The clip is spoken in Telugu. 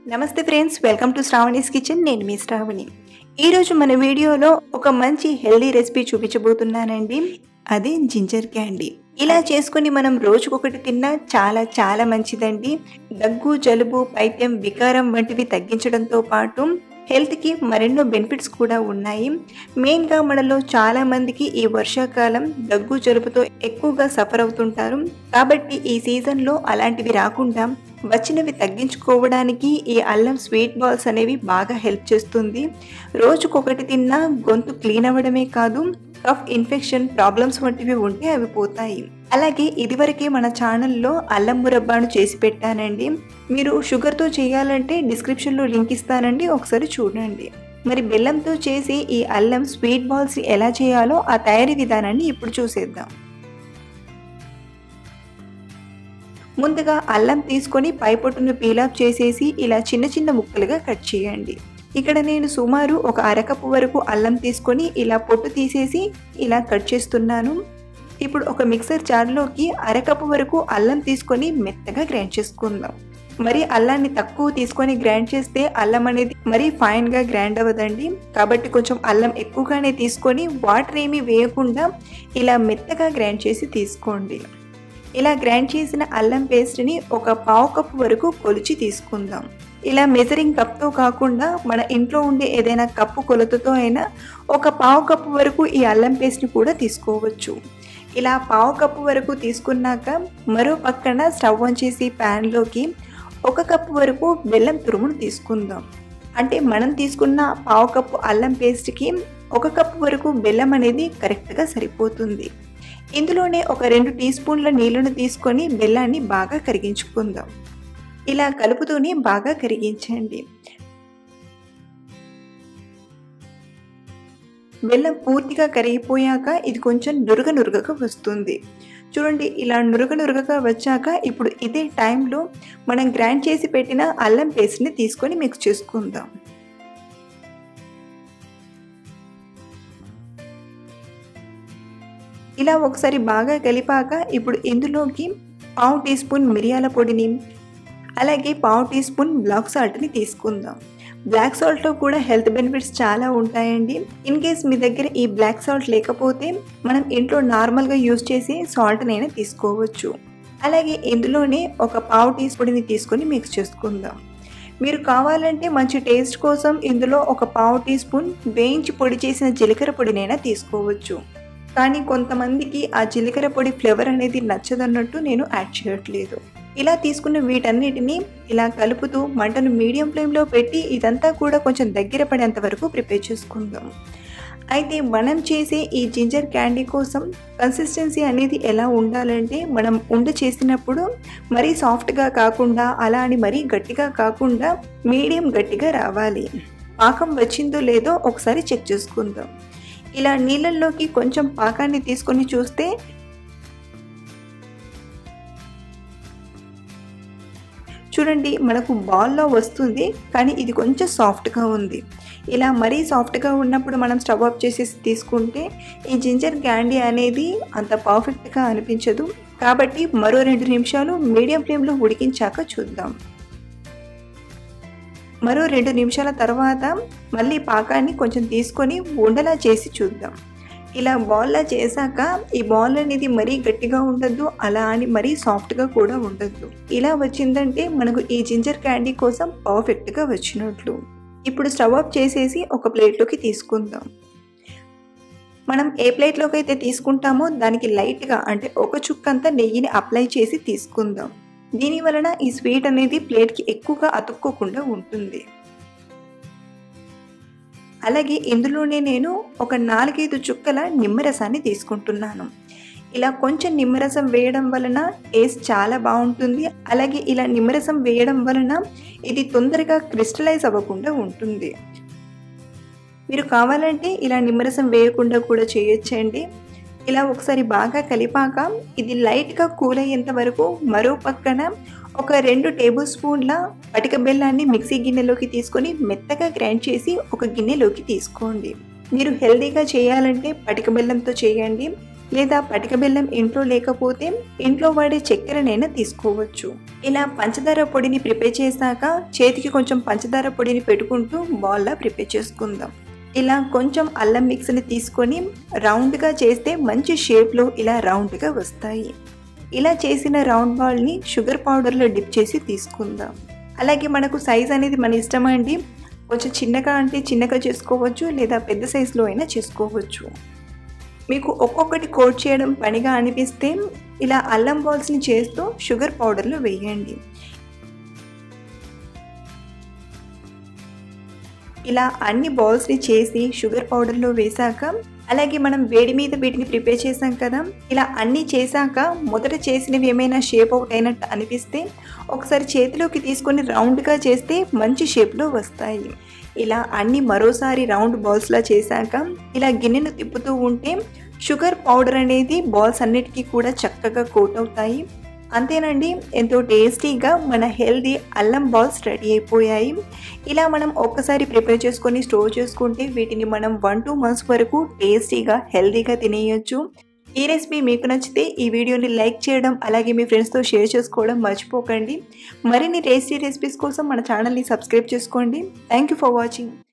నమస్తే ఫ్రెండ్స్ వెల్కమ్ టు శ్రావణీస్ కిచెన్ నేను మీ శ్రావణి ఈరోజు మన వీడియోలో ఒక మంచి హెల్దీ రెసిపీ చూపించబోతున్నానండి అదే జింజర్ క్యాండీ ఇలా చేసుకుని మనం రోజుకొకటి తిన్నా చాలా చాలా మంచిదండి దగ్గు జలుబు పైత్యం వికారం వంటివి తగ్గించడంతో పాటు హెల్త్కి మరెన్నో బెనిఫిట్స్ కూడా ఉన్నాయి మెయిన్గా మనలో చాలా మందికి ఈ వర్షాకాలం దగ్గు జలుబుతో ఎక్కువగా సఫర్ అవుతుంటారు కాబట్టి ఈ సీజన్లో అలాంటివి రాకుండా వచ్చినవి తగ్గించుకోవడానికి ఈ అల్లం స్వీట్ బాల్స్ అనేవి బాగా హెల్ప్ చేస్తుంది రోజుకొకటి తిన్నా గొంతు క్లీన్ అవ్వడమే కాదు కఫ్ ఇన్ఫెక్షన్ ప్రాబ్లమ్స్ వంటివి ఉంటే అవి పోతాయి అలాగే ఇదివరకే మన ఛానల్లో అల్లం మురబ్బాను చేసి పెట్టానండి మీరు షుగర్తో చేయాలంటే డిస్క్రిప్షన్లో లింక్ ఇస్తానండి ఒకసారి చూడండి మరి బెల్లంతో చేసి ఈ అల్లం స్వీట్ బాల్స్ ఎలా చేయాలో ఆ తయారీ విధానాన్ని ఇప్పుడు చూసేద్దాం ముందుగా అల్లం తీసుకొని పైపొట్టును పీలాప్ చేసేసి ఇలా చిన్న చిన్న ముక్కలుగా కట్ చేయండి ఇక్కడ నేను సుమారు ఒక అరకప్పు వరకు అల్లం తీసుకొని ఇలా పొట్టు తీసేసి ఇలా కట్ చేస్తున్నాను ఇప్పుడు ఒక మిక్సర్ జార్లోకి అరకప్పు వరకు అల్లం తీసుకొని మెత్తగా గ్రైండ్ చేసుకుందాం మరి అల్లాన్ని తక్కువ తీసుకొని గ్రైండ్ చేస్తే అల్లం అనేది మరీ ఫైన్గా గ్రైండ్ అవ్వదండి కాబట్టి కొంచెం అల్లం ఎక్కువగానే తీసుకొని వాటర్ ఏమీ వేయకుండా ఇలా మెత్తగా గ్రైండ్ చేసి తీసుకోండి ఇలా గ్రైండ్ చేసిన అల్లం పేస్ట్ని ఒక పావు కప్పు వరకు కొలిచి తీసుకుందాం ఇలా మెజరింగ్ కప్తో కాకుండా మన ఇంట్లో ఉండే ఏదైనా కప్పు కొలతతో అయినా ఒక పావు కప్పు వరకు ఈ అల్లం పేస్ట్ని కూడా తీసుకోవచ్చు ఇలా పావు కప్పు వరకు తీసుకున్నాక మరో పక్కన స్టవ్ ఆన్ చేసి ప్యాన్లోకి ఒక కప్పు వరకు బెల్లం తురుమును తీసుకుందాం అంటే మనం తీసుకున్న పావు కప్పు అల్లం పేస్ట్కి ఒక కప్పు వరకు బెల్లం అనేది కరెక్ట్గా సరిపోతుంది ఇందులోనే ఒక రెండు టీ స్పూన్ల నీళ్లను తీసుకొని బెల్లాన్ని బాగా కరిగించుకుందాం ఇలా కలుపుతూనే బాగా కరిగించండి బెల్లం పూర్తిగా కరిగిపోయాక ఇది కొంచెం నురుగ నురుగగా వస్తుంది చూడండి ఇలా నురుగ నురుగగా వచ్చాక ఇప్పుడు ఇదే టైంలో మనం గ్రైండ్ చేసి పెట్టిన అల్లం పేస్ట్ని తీసుకొని మిక్స్ చేసుకుందాం ఇలా ఒకసారి బాగా కలిపాక ఇప్పుడు ఇందులోకి పావు టీ స్పూన్ మిరియాల పొడిని అలాగే పావు టీ స్పూన్ బ్లాక్ సాల్ట్ని తీసుకుందాం బ్లాక్ సాల్ట్లో కూడా హెల్త్ బెనిఫిట్స్ చాలా ఉంటాయండి ఇన్ కేస్ మీ దగ్గర ఈ బ్లాక్ సాల్ట్ లేకపోతే మనం ఇంట్లో నార్మల్గా యూజ్ చేసే సాల్ట్నైనా తీసుకోవచ్చు అలాగే ఇందులోనే ఒక పావు టీ స్పూన్ని తీసుకొని మిక్స్ చేసుకుందాం మీరు కావాలంటే మంచి టేస్ట్ కోసం ఇందులో ఒక పావు టీ స్పూన్ వేయించి పొడి చేసిన జీలకర్ర పొడినైనా తీసుకోవచ్చు కానీ కొంతమందికి ఆ జీలకర్ర పొడి ఫ్లేవర్ అనేది నచ్చదన్నట్టు నేను యాడ్ చేయట్లేదు ఇలా తీసుకున్న వీటన్నిటిని ఇలా కలుపుతూ మంటను మీడియం ఫ్లేమ్లో పెట్టి ఇదంతా కూడా కొంచెం దగ్గర పడేంత వరకు ప్రిపేర్ చేసుకుందాం అయితే మనం చేసే ఈ జింజర్ క్యాండీ కోసం కన్సిస్టెన్సీ అనేది ఎలా ఉండాలంటే మనం ఉండ చేసినప్పుడు మరీ సాఫ్ట్గా కాకుండా అలా అని మరీ గట్టిగా కాకుండా మీడియం గట్టిగా రావాలి పాకం వచ్చిందో లేదో ఒకసారి చెక్ చేసుకుందాం ఇలా నీళ్ళల్లోకి కొంచెం పాకాన్ని తీసుకొని చూస్తే చూడండి మనకు బాల్లో వస్తుంది కానీ ఇది కొంచెం సాఫ్ట్గా ఉంది ఇలా మరీ సాఫ్ట్గా ఉన్నప్పుడు మనం స్టవ్ ఆఫ్ చేసేసి తీసుకుంటే ఈ జింజర్ క్యాండీ అనేది అంత పర్ఫెక్ట్గా అనిపించదు కాబట్టి మరో రెండు నిమిషాలు మీడియం ఫ్లేమ్లో ఉడికించాక చూద్దాం మరో రెండు నిమిషాల తర్వాత మళ్ళీ పాకాన్ని కొంచెం తీసుకొని ఉండలా చేసి చూద్దాం ఇలా బాల్లా చేశాక ఈ బాల్ అనేది మరీ గట్టిగా ఉండద్దు అలా అని మరీ సాఫ్ట్గా కూడా ఉండద్దు ఇలా వచ్చిందంటే మనకు ఈ జింజర్ క్యాండీ కోసం పర్ఫెక్ట్గా వచ్చినట్లు ఇప్పుడు స్టవ్ ఆఫ్ చేసేసి ఒక ప్లేట్లోకి తీసుకుందాం మనం ఏ ప్లేట్లోకి అయితే తీసుకుంటామో దానికి లైట్గా అంటే ఒక చుక్కంతా నెయ్యిని అప్లై చేసి తీసుకుందాం దీని వలన ఈ స్వీట్ అనేది ప్లేట్కి ఎక్కువగా అతుక్కోకుండా ఉంటుంది అలాగే ఇందులోనే నేను ఒక నాలుగైదు చుక్కల నిమ్మరసాన్ని తీసుకుంటున్నాను ఇలా కొంచెం నిమ్మరసం వేయడం వలన టేస్ట్ చాలా బాగుంటుంది అలాగే ఇలా నిమ్మరసం వేయడం వలన ఇది తొందరగా క్రిస్టలైజ్ అవ్వకుండా ఉంటుంది మీరు కావాలంటే ఇలా నిమ్మరసం వేయకుండా కూడా చేయొచ్చండి ఇలా ఒకసారి బాగా కలిపాక ఇది లైట్గా కూల్ అయ్యేంత వరకు మరో పక్కన ఒక రెండు టేబుల్ స్పూన్ల పటిక బెల్లాన్ని మిక్సీ గిన్నెలోకి తీసుకొని మెత్తగా గ్రైండ్ చేసి ఒక గిన్నెలోకి తీసుకోండి మీరు హెల్తీగా చేయాలంటే పటిక బెల్లంతో చేయండి లేదా పటిక బెల్లం ఇంట్లో లేకపోతే ఇంట్లో వాడే చక్కెరనైనా తీసుకోవచ్చు ఇలా పంచదార పొడిని ప్రిపేర్ చేశాక చేతికి కొంచెం పంచదార పొడిని పెట్టుకుంటూ బాల్లా ప్రిపేర్ చేసుకుందాం ఇలా కొంచెం అల్లం మిక్స్ని తీసుకొని రౌండ్గా చేస్తే మంచి షేప్లో ఇలా రౌండ్గా వస్తాయి ఇలా చేసిన రౌండ్ బాల్ని షుగర్ పౌడర్లో డిప్ చేసి తీసుకుందాం అలాగే మనకు సైజ్ అనేది మన ఇష్టం అండి కొంచెం చిన్నగా అంటే చిన్నగా చేసుకోవచ్చు లేదా పెద్ద సైజులో అయినా చేసుకోవచ్చు మీకు ఒక్కొక్కటి కోట్ చేయడం పనిగా అనిపిస్తే ఇలా అల్లం బాల్స్ని చేస్తూ షుగర్ పౌడర్లో వేయండి ఇలా అన్ని బాల్స్ని చేసి షుగర్ పౌడర్లో వేశాక అలాగే మనం వేడి మీద వీటిని ప్రిపేర్ చేసాం కదా ఇలా అన్నీ చేశాక మొదట చేసినవి ఏమైనా షేప్ అవుట్ అయినట్టు అనిపిస్తే ఒకసారి చేతిలోకి తీసుకొని రౌండ్గా చేస్తే మంచి షేప్లో వస్తాయి ఇలా అన్ని మరోసారి రౌండ్ బాల్స్లా చేశాక ఇలా గిన్నెను తిప్పుతూ ఉంటే షుగర్ పౌడర్ అనేది బాల్స్ అన్నిటికీ కూడా చక్కగా కోట్ అవుతాయి అంతేనండి ఎంతో టేస్టీగా మన హెల్దీ అల్లం బాల్స్ రెడీ అయిపోయాయి ఇలా మనం ఒక్కసారి ప్రిపేర్ చేసుకొని స్టోర్ చేసుకుంటే వీటిని మనం వన్ టూ మంత్స్ వరకు టేస్టీగా హెల్దీగా తినేయొచ్చు ఈ రెసిపీ మీకు నచ్చితే ఈ వీడియోని లైక్ చేయడం అలాగే మీ ఫ్రెండ్స్తో షేర్ చేసుకోవడం మర్చిపోకండి మరిన్ని టేస్టీ రెసిపీస్ కోసం మన ఛానల్ని సబ్స్క్రైబ్ చేసుకోండి థ్యాంక్ యూ ఫర్ వాచింగ్